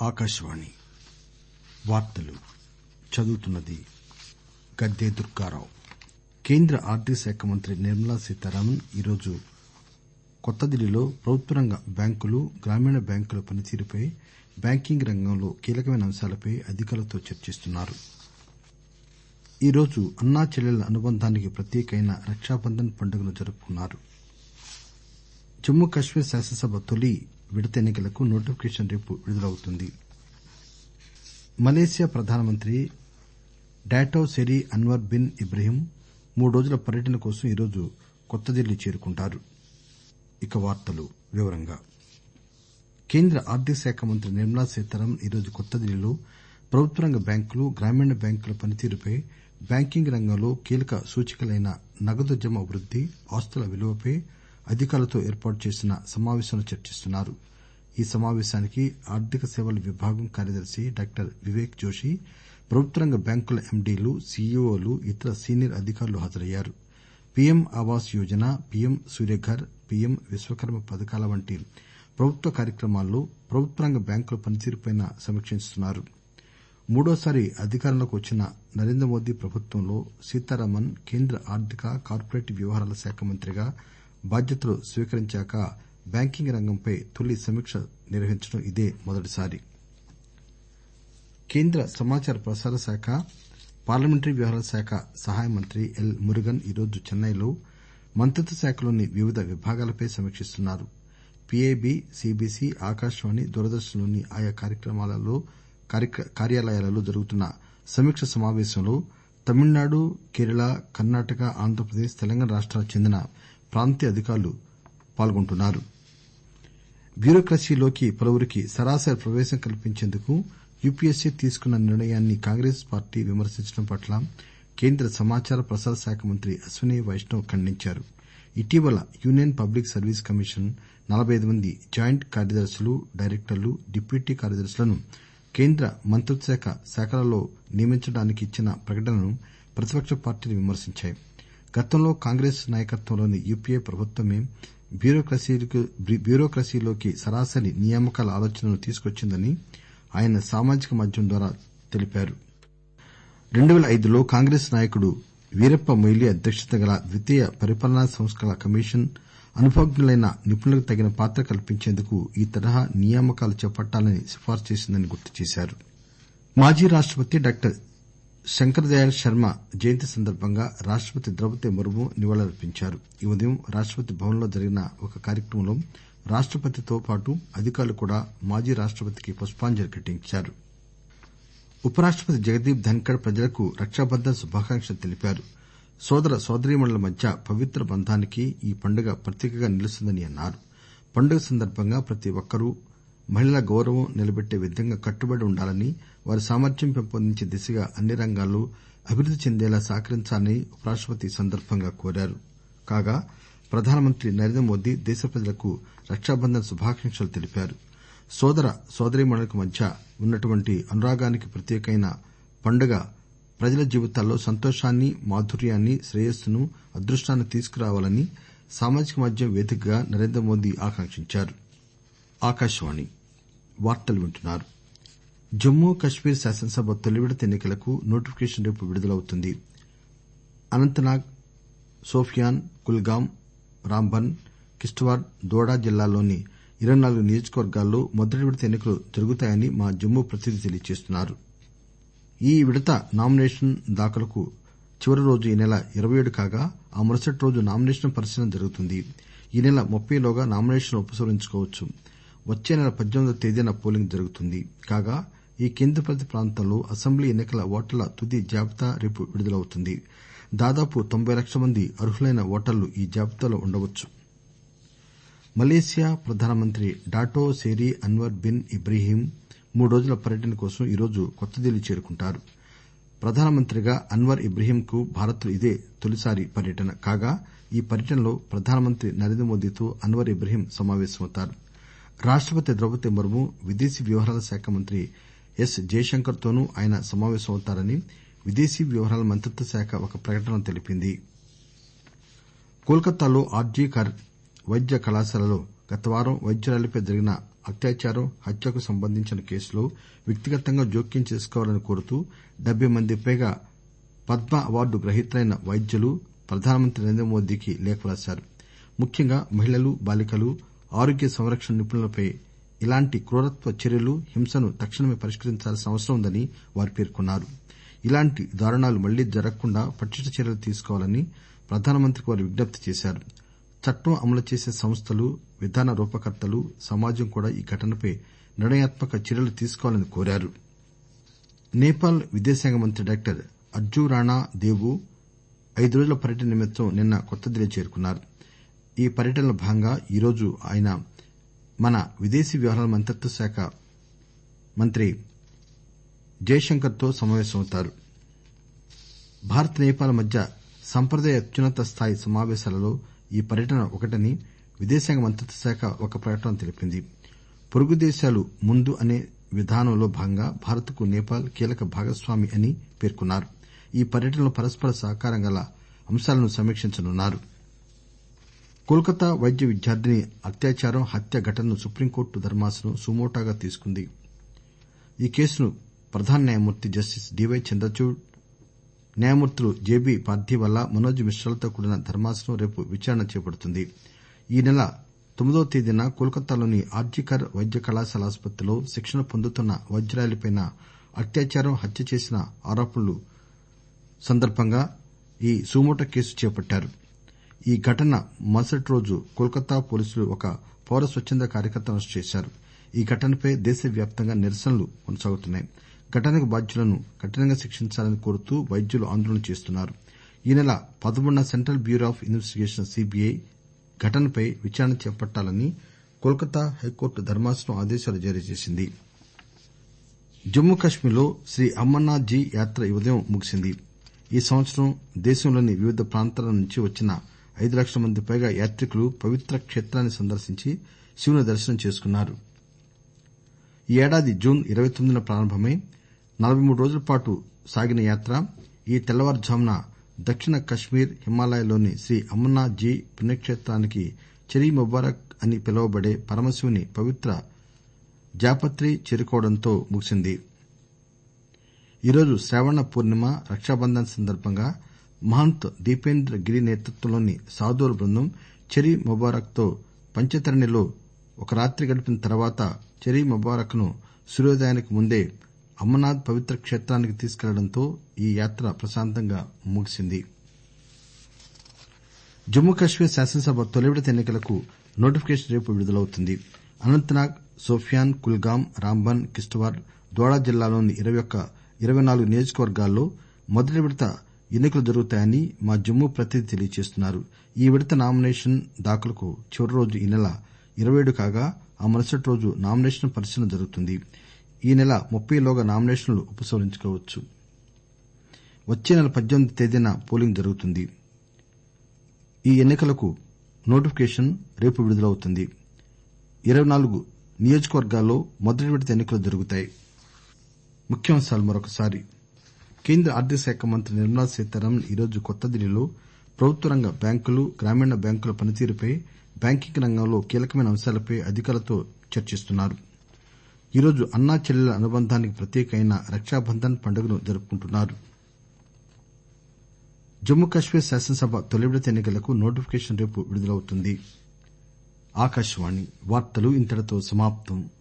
ఆకాశవాణి వార్తలు చదువుతున్నది గద్దె దుర్గారావు కేంద్ర ఆర్థిక శాఖ మంత్రి నిర్మలా సీతారామన్ ఈరోజు కొత్త ఢిల్లీలో ప్రభుత్వ రంగ బ్యాంకులు గ్రామీణ బ్యాంకుల పనితీరుపై బ్యాంకింగ్ రంగంలో కీలకమైన అంశాలపై అధికారులతో చర్చిస్తున్నారు ఈరోజు అన్నా చెల్లెళ్ల అనుబంధానికి ప్రతీక అయిన రక్షాబంధన్ పండుగను జరుపుకున్నారు జమ్మూ కశ్మీర్ శాసనసభ తొలి విడత ఎన్ని కలకు నోటిఫికేషన్ రేపు విడుదలవుతుంది మలేసియా ప్రధానమంత్రి Dato Seri Anwar bin Ibrahim మూడు రోజుల పర్యటన కోసం ఈరోజు కొత్త ఢిల్లీ చేరుకుంటారు కేంద్ర ఆర్థిక శాఖ మంత్రి నిర్మలా సీతారామన్ ఈరోజు కొత్త ఢిల్లీలో ప్రభుత్వ రంగ బ్యాంకులు గ్రామీణ బ్యాంకుల పనితీరుపై బ్యాంకింగ్ రంగంలో కీలక సూచికలైన నగదు జమ వృద్ది ఆస్తుల విలువపై అధికారులతో ఏర్పాటు చేసిన సమావేశంలో చర్చిస్తున్నారు ఈ సమావేశానికి ఆర్థిక సేవల విభాగం కార్యదర్శి డాక్టర్ వివేక్ జోషి ప్రభుత్వ రంగ బ్యాంకుల ఎండీలు సీఈఓలు ఇతర సీనియర్ అధికారులు హాజరయ్యారు PM Awas Yojana PM Suryaghar PM Vishwakarma పథకాల వంటి ప్రభుత్వ కార్యక్రమాల్లో ప్రభుత్వ రంగ బ్యాంకుల పనితీరుపై సమీక్షిస్తున్నారు మూడోసారి అధికారంలోకి వచ్చిన నరేంద్రమోదీ ప్రభుత్వంలో సీతారామన్ కేంద్ర ఆర్థిక కార్పొరేట్ వ్యవహారాల శాఖ మంత్రిగా బాధ్యతలు స్వీకరించాక బ్యాంకింగ్ రంగంపై తొలి సమీక్ష నిర్వహించడం ఇదే మొదటిసారి కేంద్ర సమాచార ప్రసార శాఖ పార్లమెంటరీ వ్యవహారాల శాఖ సహాయ మంత్రి ఎల్ మురుగన్ ఈరోజు చెన్నైలో మంత్రిత్వ శాఖలోని వివిధ విభాగాలపై సమీకిస్తున్నారు పీఐబీ సీబీసీ ఆకాశవాణి దూరదర్శన్ లోని ఆయా కార్యాలయాలలో జరుగుతున్న సమీకా సమావేశంలో తమిళనాడు కేరళ కర్ణాటక ఆంధ్రప్రదేశ్ తెలంగాణ రాష్టాలకు చెందిన ప్రాంతీయ అధికారులు పాల్గొంటున్నారు బ్యూరోక్రసీలోకి పలువురికి సరాసరి ప్రవేశం కల్పించేందుకు యూపీఎస్సీ తీసుకున్న నిర్ణయాన్ని కాంగ్రెస్ పార్టీ విమర్శించడం పట్ల కేంద్ర సమాచార ప్రసార శాఖ మంత్రి అశ్విని వైష్ణవ్ ఖండించారు ఇటీవల యూనియన్ పబ్లిక్ సర్వీస్ కమిషన్ నలబై అయిదు మంది జాయింట్ కార్యదర్శులు డైరెక్టర్లు డిప్యూటీ కార్యదర్శులను కేంద్ర మంత్రిత్వ శాఖలలో నియమించడానికి ఇచ్చిన ప్రకటనను ప్రతిపక్ష పార్టీలు విమర్శించాయి గతంలో కాంగ్రెస్ నాయకత్వంలోని యూపీఏ ప్రభుత్వమే బ్యూరోక్రసీలోకి సరాసరి నియామకాల ఆలోచనను తీసుకొచ్చిందని ఆయన సామాజిక మాధ్యమం ద్వారా తెలిపారు రెండు పేల ఐదులో కాంగ్రెస్ నాయకుడు వీరప్ప మొయిలీ అధ్యక్షతన గల ద్వితీయ పరిపాలనా సంస్కరణల కమిషన్ అనుభవజ్ఞులైన నిపుణులకు తగిన పాత్ర కల్పించేందుకు ఈ తరహా నియామకాలు చేపట్టాలని సిఫార్సు చేసిందని గుర్తు చేశారు మాజీ రాష్టపతి డాక్టర్ శంకర్దయాళ్ శర్మ జయంతి సందర్బంగా రాష్టపతి ద్రౌపది ముర్ము నివాళులర్పించారు ఈ ఉదయం రాష్టపతి భవన్ లో జరిగిన ఒక కార్యక్రమంలో రాష్టపతితో పాటు అధికారులు కూడా మాజీ రాష్టపతికి పుష్పాంజలి ఘటించారు ఉపరాష్టపతి జగదీప్ ధన్కర్ ప్రజలకు రక్షాబంధన్ శుభాకాంక్షలు తెలిపారు సోదర సోదరీమణుల మధ్య పవిత్ర బంధానికి ఈ పండుగ ప్రతీకగా నిలుస్తుందని అన్నారు పండుగ సందర్బంగా ప్రతి ఒక్కరూ మహిళల గౌరవం నిలబెట్టే విధంగా కట్టుబడి ఉండాలని వారి సామర్థ్యం పెంపొందించే దిశగా అన్ని రంగాల్లో అభివృద్ది చెందేలా సహకరించాలని ఉపరాష్టపతి ఈ సందర్బంగా కోరారు కాగా ప్రధానమంత్రి నరేంద్రమోదీ దేశ ప్రజలకు రక్షాబంధన్ శుభాకాంక్షలు తెలిపారు సోదర సోదరీమణుల మధ్య ఉన్నటువంటి అనురాగానికి ప్రతీక అయిన పండుగ ప్రజల జీవితాల్లో సంతోషాన్ని మాధుర్యాన్ని శ్రేయస్సును అదృష్టాన్ని తీసుకురావాలని సామాజిక మాధ్యమం వేదికగా నరేంద్రమోదీ ఆకాంక్షించారు జమ్మూ కశ్మీర్ శాసనసభ తొలి విడత ఎన్ని కలకు నోటిఫికేషన్ రేపు విడుదలవుతుంది అనంతనాగ్ షోపియాన్ కుల్గాం రాంబన్ కిష్తవార్ దోడా జిల్లాల్లోని ఇరవై నాలుగు నియోజకవర్గాల్లో మొదటి విడత ఎన్ని కలు జరుగుతాయని మా జమ్మూ ప్రతినిధి తెలియజేస్తున్నారు ఈ విడత నామినేషన్ దాఖలుకు చివరి రోజు ఈ నెల ఇరవై ఏడు కాగా ఆ మరుసటి రోజు నామినేషన్ల పరిశీలన జరుగుతుంది ఈ నెల ముప్పైలోగా నామినేషన్లు ఉపసంహరించుకోవచ్చు వచ్చే నెల పద్దెనిమిదవ తేదీన పోలింగ్ జరుగుతుంది కాగా ఈ కేంద్రపాలిత ప్రాంతంలో అసెంబ్లీ ఎన్ని కల ఓటర్ల తుది జాబితా రేపు విడుదలవుతుంది దాదాపు తొంభై లక్షల మంది అర్హులైన ఓటర్లు ఈ జాబితాలో ఉండవచ్చు మలేసియా ప్రధానమంత్రి Dato Seri Anwar bin Ibrahim మూడు రోజుల పర్యటన కోసం ఈరోజు కొత్త ఢిల్లీ చేరుకుంటారు ప్రధానమంత్రిగా అన్వర్ ఇబ్రహీం కు భారత్ లో ఇదే తొలిసారి పర్యటన కాగా ఈ పర్యటనలో ప్రధానమంత్రి నరేంద్రమోదీతో అన్వర్ ఇబ్రహీం సమావేశమవుతారు రాష్టపతి ద్రౌపది ముర్ము విదేశీ వ్యవహారాల శాఖ మంత్రి ఎస్ జయశంకర్ తోనూ ఆయన సమావేశమవుతారని విదేశీ వ్యవహారాల మంత్రిత్వ శాఖ ఒక ప్రకటనలో తెలిపింది కోల్కతాలో ఆర్జీ కర్ వైద్య కళాశాలలో గత వారం వైద్యురాలిపై జరిగిన అత్యాచారం హత్యకు సంబంధించిన కేసులో వ్యక్తిగతంగా జోక్యం చేసుకోవాలని కోరుతూ డెబ్బై మందికి పైగా పద్మ అవార్డు గ్రహీతలైన వైద్యులు ప్రధానమంత్రి నరేంద్ర మోదీకి లేఖ రాశారు ముఖ్యంగా మహిళలు బాలికలు ఆరోగ్య సంరక్షణ నిపుణులపై ఇలాంటి క్రూరత్వ చర్యలు హింసను తక్షణమే పరిష్కరించాల్సిన అవసరం ఉందని వారు పేర్కొన్నారు ఇలాంటి దారుణాలు మళ్లీ జరగకుండా పటిష్ట చర్యలు తీసుకోవాలని ప్రధానమంత్రికి వారు విజ్ఞప్తి చేశారు చట్టం అమలు చేసే సంస్థలు విధాన రూపకర్తలు సమాజం కూడా ఈ ఘటనపై నిర్ణయాత్మక చర్యలు తీసుకోవాలని కోరారు నేపాల్ విదేశాంగ మంత్రి డాక్టర్ అర్జూ రాణా దేవు ఐదు రోజుల పర్యటన నిమిత్తం నిన్న కొత్తదిల్లీ చేరుకున్నారు ఈ పర్యటనలో భాగంగా ఈరోజు ఆయన మన విదేశీ వ్యవహారాల మంత్రిత్వ శాఖ మంత్రి జైశంకర్ తో సమావేశమవుతారు భారత్ నేపాల్ మధ్య సంప్రదాయ అత్యున్నత స్థాయి సమావేశాలలో ఈ పర్యటన ఒకటని విదేశాంగ మంత్రిత్వ శాఖ ఒక ప్రకటనలో తెలిపింది పొరుగు దేశాలు ముందు అనే విధానంలో భాగంగా భారత్ కు నేపాల్ కీలక భాగస్వామి అని పేర్కొన్నారు ఈ పర్యటనలో పరస్పర సహకారం గల అంశాలను సమీక్షించనున్నారు కోల్కతా వైద్య విద్యార్థిని అత్యాచారం హత్య ఘటనను సుప్రీంకోర్టు ధర్మాసనం సుమోటోగా తీసుకుంది ఈ కేసును ప్రధాన న్యాయమూర్తి జస్టిస్ డివై చంద్రచూడ్ న్యాయమూర్తులు జెబి పార్థివాలా మనోజ్ మిశ్రాలతో కూడిన ధర్మాసనం రేపు విచారణ చేపడుతుంది ఈ నెల తొమ్మిదవ తేదీన కోల్కతాలోని ఆర్జికర్ వైద్య కళాశాల ఆసుపత్రిలో శిక్షణ పొందుతున్న వైద్యురాలిపై అత్యాచారం హత్య చేసిన ఆరోపణల సందర్బంగా ఈ సుమోటో కేసు చేపట్టారు ఈ ఘటన మరుసటి రోజు కోల్కతా పోలీసులు ఒక పౌర స్వచ్చంద కార్యకర్తను అరెస్టు చేశారు ఈ ఘటనపై దేశవ్యాప్తంగా నిరసనలు కొనసాగుతున్నాయి ఘటనకు బాధ్యులను కఠినంగా శిక్షించాలని కోరుతూ వైద్యులు ఆందోళన చేస్తున్నారు ఈ నెల పదమూడున Central Bureau of Investigation CBI ఘటనపై విచారణ చేపట్టాలని కోల్కతా హైకోర్టు ధర్మాసనం ఆదేశాలు జారీ చేసింది జమ్మూ కశ్మీర్ లో శ్రీ అమర్నాథ్ జీ యాత్ర ఈ ఉదయం ముగిసింది ఈ సంవత్సరం దేశంలోని వివిధ ప్రాంతాల నుంచి వచ్చిన ఐదు లక్షల మంది పైగా యాత్రికులు పవిత్ర క్షేత్రాన్ని సందర్శించి శివుని దర్శనం చేసుకున్నారు ఈ ఏడాది జూన్ ఇరవై తొమ్మిదిన ప్రారంభమై నలబై మూడు రోజుల పాటు సాగిన యాత్ర ఈ తెల్లవారుఝామున దక్షిణ కశ్మీర్ హిమాలయాల్లోని శ్రీ అమర్నాథ్ జీ పుణ్యక్షేత్రానికి చెరీ ముబారక్ అని పిలువబడే పరమశివుని పవిత్ర జాపత్రి చేరుకోవడంతో ముగిసింది ఈరోజు శ్రావణ పూర్ణిమ రక్షాబంధన్ సందర్బంగా మహంత్ దీపేంద్ర గిరి నేతృత్వంలోని సాధువుల బృందం చెరీ ముబారక్ తో పంచతరణిలో ఒక రాత్రి గడిపిన తర్వాత చెరీ ముబారక్ ను సూర్యోదయానికి ముందే అమర్నాథ్ పవిత్ర క్షేత్రానికి తీసుకెళ్లడంతో ఈ యాత్ర ప్రశాంతంగా ముగిసింది జమ్మూ కశ్మీర్ శాసనసభ తొలి విడత ఎన్ని కలకు నోటిఫికేషన్ రేపు విడుదలవుతుంది అనంతనాగ్ సోఫియాన్ కుల్గాం రాంబన్ కిష్తవార్ దోడా జిల్లాలోని ఇరవై నాలుగు నియోజకవర్గాల్లో మొదటి విడత ఎన్ని కలు జరుగుతాయని మా జమ్మూ ప్రతినిధి తెలియజేస్తున్నారు ఈ విడత నామినేషన్ దాఖలుకు చివరి రోజు ఈ నెల ఇరవై ఏడు కాగా ఆ మరుసటి రోజు నామినేషన్ల పరిశీలన జరుగుతుంది ఈ నెల ముప్పైలోగా నామినేషన్లు ఉపసంహరించుకోవచ్చు వచ్చే నెల పద్దెనిమిది తేదీన పోలింగ్ జరుగుతుంది ఈ ఎన్ని కలకు నోటిఫికేషన్ రేపు విడుదలవుతుంది ఇరవై నాలుగు నియోజకవర్గాల్లో మొదటి విడత ఎన్ని కలు జరుగుతాయి కేంద్ర ఆర్థిక శాఖ మంత్రి నిర్మలా సీతారామన్ ఈరోజు కొత్తదిల్లీలో ప్రభుత్వ రంగ బ్యాంకులు గ్రామీణ బ్యాంకుల పనితీరుపై బ్యాంకింగ్ రంగంలో కీలకమైన అంశాలపై అధికారులతో చర్చిస్తున్నారు ఈరోజు అన్నా చెల్లెళ్ల అనుబంధానికి ప్రతీక అయిన రక్షాబంధన్ పండుగను జరుపుకుంటున్నారు జమ్మూ కశ్మీర్ శాసనసభ తొలి విడత ఎన్ని కలకు నోటిఫికేషన్ రేపు విడుదలవుతుంది